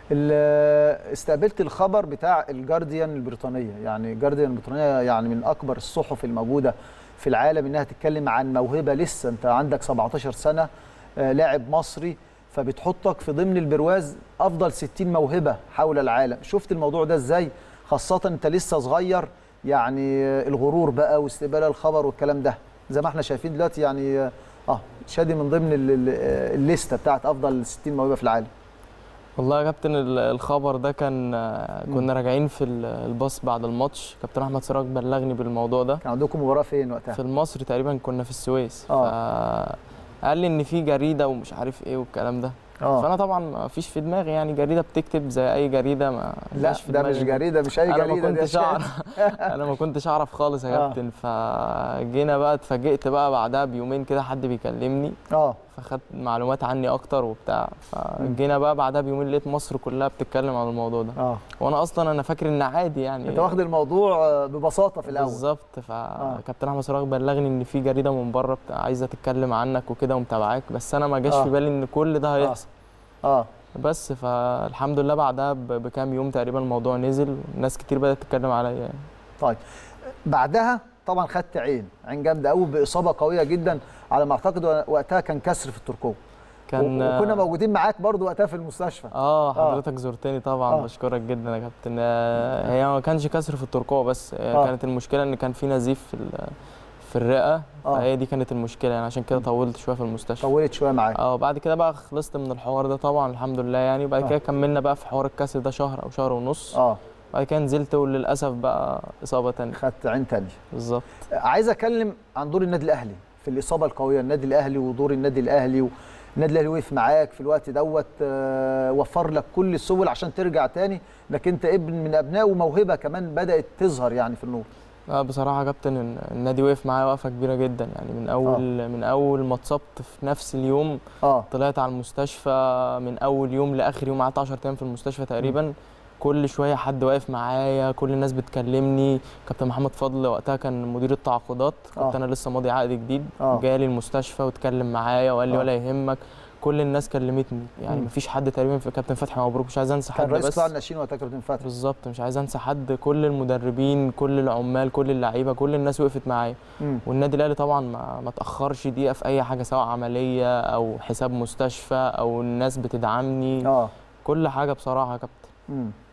ال- استقبلت الخبر بتاع الجارديان البريطانيه يعني الجارديان البريطانيه يعني من اكبر الصحف الموجوده في العالم انها تتكلم عن موهبه لسه انت عندك 17 سنه آه، لاعب مصري فبتحطك في ضمن البرواز افضل 60 موهبه حول العالم شفت الموضوع ده ازاي خاصه انت لسه صغير يعني آه، الغرور بقى واستقبال الخبر والكلام ده زي ما احنا شايفين دلوقتي يعني اه آه، شادي من ضمن ال- ال- آه، الليسته بتاعت افضل 60 موهبه في العالم والله يا كابتن ال- الخبر ده كان مم. كنا راجعين في ال- الباص بعد الماتش كابتن احمد سراج بلغني بالموضوع ده كان عندكم مباراه فين وقتها في المصري تقريبا كنا في السويس آه. قال لي ان في جريده ومش عارف ايه والكلام ده اه فانا طبعا ما فيش في دماغي يعني جريده بتكتب زي اي جريده ما لا جاش في ده دماغي مش جريده مش اي انا جريده ما دي كنتش يا شادي. اعرف انا ما كنتش اعرف خالص يا آه. كابتن فجينا بقى اتفاجئت بقى بعدها بيومين كده حد بيكلمني اه فخدت معلومات عني اكتر وبتاع فجينا بقى بعدها بيومين لقيت مصر كلها بتتكلم عن الموضوع ده اه وانا اصلا انا فاكر ان عادي يعني انت واخد الموضوع آه، ببساطه في الاول بالظبط فكابتن احمد سراج بلغني ان في جريده من بره بتاع عايزه تتكلم عنك وكده ومتابعاك بس انا ما جاش آه. في بالي ان كل ده هيحصل اه بس فالحمد لله بعدها ب- بكام يوم تقريبا الموضوع نزل ناس كتير بدات تتكلم عليا يعني. طيب بعدها طبعا خدت عين عين جامده قوي باصابه قويه جدا على ما اعتقد وقتها كان كسر في التركوه كان و- وكنا موجودين معاك برضو وقتها في المستشفى اه حضرتك زرتني طبعا آه. بشكرك جدا يا كابتن آه، هي ما كانش كسر في الترقوه بس آه، آه. كانت المشكله ان كان في نزيف في ال- في الرئه آه. فهي دي كانت المشكله يعني عشان كده طولت شويه في المستشفى طولت شويه معاك اه بعد كده بقى خلصت من الحوار ده طبعا الحمد لله يعني وبعد آه. كده كملنا بقى في حوار الكسر ده شهر او شهر ونص اه بعد كده نزلت وللاسف بقى اصابه تانية خدت عين تانية بالظبط عايز اتكلم عن دور النادي الاهلي في الاصابه القويه النادي الاهلي ودور النادي الاهلي و... النادي الاهلي وقف معاك في الوقت دوت آه، وفر لك كل السبل عشان ترجع تاني انك انت ابن من ابنائه وموهبه كمان بدات تظهر يعني في النور اه بصراحه يا كابتن إن- النادي وقف معايا وقفه كبيره جدا يعني من اول آه. من اول ما اتصبت في نفس اليوم اه طلعت على المستشفى من اول يوم لاخر يوم قعدت 10 ايام في المستشفى تقريبا كل شويه حد واقف معايا كل الناس بتكلمني كابتن محمد فضل وقتها كان مدير التعاقدات كنت آه. انا لسه ماضي عقد جديد آه. جالي المستشفى واتكلم معايا وقال لي آه. ولا يهمك كل الناس كلمتني يعني مم. مفيش حد تقريبا في كابتن فتحي مبروك مش عايز انسى كان حد رئيس بس قطاع الناشئين وقتها كابتن فتحي بالظبط مش عايز انسى حد كل المدربين كل العمال كل اللعيبه كل الناس وقفت معايا مم. والنادي الاهلي طبعا ما ما تاخرش دقيقه في اي حاجه سواء عمليه او حساب مستشفى او الناس بتدعمني اه كل حاجه بصراحه يا كابتن مم.